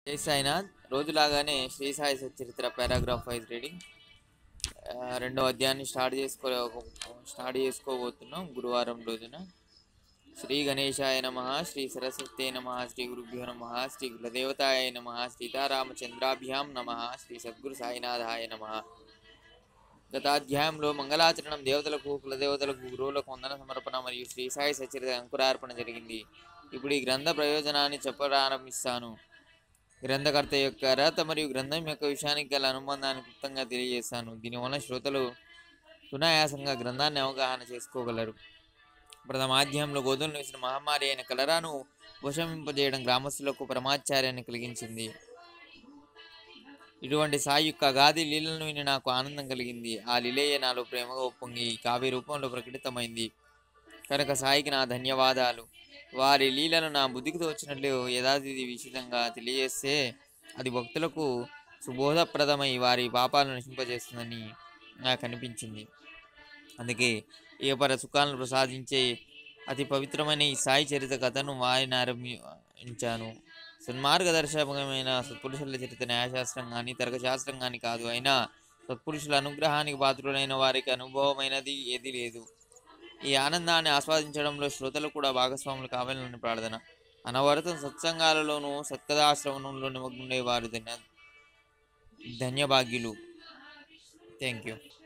జై సాయినాథ్ రోజులాగానే Shri Sai Satcharitra paragraph wise reading ఆ, రెండో అధ్యాయాన్ని స్టార్ట్ చేసుకో స్టార్ట్ చేసుకోబోతున్నాం గురువారం రోజున శ్రీ గణేశాయ నమ శ్రీ సరస్వతే నమ శ్రీ గురుభ్యో నమ శ్రీ కులదేవతాయ నమ సీతారామచంద్రాభ్యాం నమ శ్రీ సద్గురు సాయినాథాయ నమ గతాధ్యాయంలో మంగళాచరణం దేవతలకు కులదేవతలకు గురువులకు వందన సమర్పణ మరియు శ్రీ సాయి సచరిత అంకురార్పణ జరిగింది ఇప్పుడు ఈ గ్రంథ ప్రయోజనాన్ని చెప్పడారంభిస్తాను గ్రంథకర్త యొక్క అర్హత మరియు గ్రంథం యొక్క విషయానికి గల అనుబంధాన్ని క్లుప్తంగా తెలియజేస్తాను దీనివల్ల శ్రోతలు సునాయాసంగా గ్రంథాన్ని అవగాహన చేసుకోగలరు ప్రథమాధ్యాయంలో గోధుమలు వేసిన మహమ్మారి అయిన కలరాను ఉపశమింపజేయడం గ్రామస్తులకు పరమాచార్యాన్ని కలిగించింది ఇటువంటి సాయి యొక్క అగాధి లీలను విని నాకు ఆనందం కలిగింది ఆ లీలయ్య నాలో ప్రేమగా ఒప్పొంగి కావ్య రూపంలో ప్రకటితమైంది కనుక సాయికి నా ధన్యవాదాలు వారి లీలను నా బుద్ధికి తోచినట్లు యథాతిథి విషితంగా తెలియజేస్తే అది భక్తులకు సుబోధప్రదమై వారి పాపాలను నశింపజేస్తుందని నాకు అనిపించింది అందుకే ఏ పర సుఖాలను ప్రసాదించే అతి పవిత్రమైన ఈ సాయి చరిత్ర కథను వారిని ఆరంభించాను సన్మార్గదర్శకమైన సత్పురుషుల చరిత్ర న్యాయశాస్త్రం కానీ తర్కశాస్త్రం కానీ కాదు అయినా సత్పురుషుల అనుగ్రహానికి పాత్రులైన వారికి అనుభవమైనది ఏది లేదు ఈ ఆనందాన్ని ఆస్వాదించడంలో శ్రోతలు కూడా భాగస్వాములు కావాలని ప్రార్థన అనవరతం సత్సంగాలలోనూ సత్కథాశ్రవణంలో నిమగ్నుండే వారు ధన్య ధన్యభాగ్యులు థ్యాంక్ యూ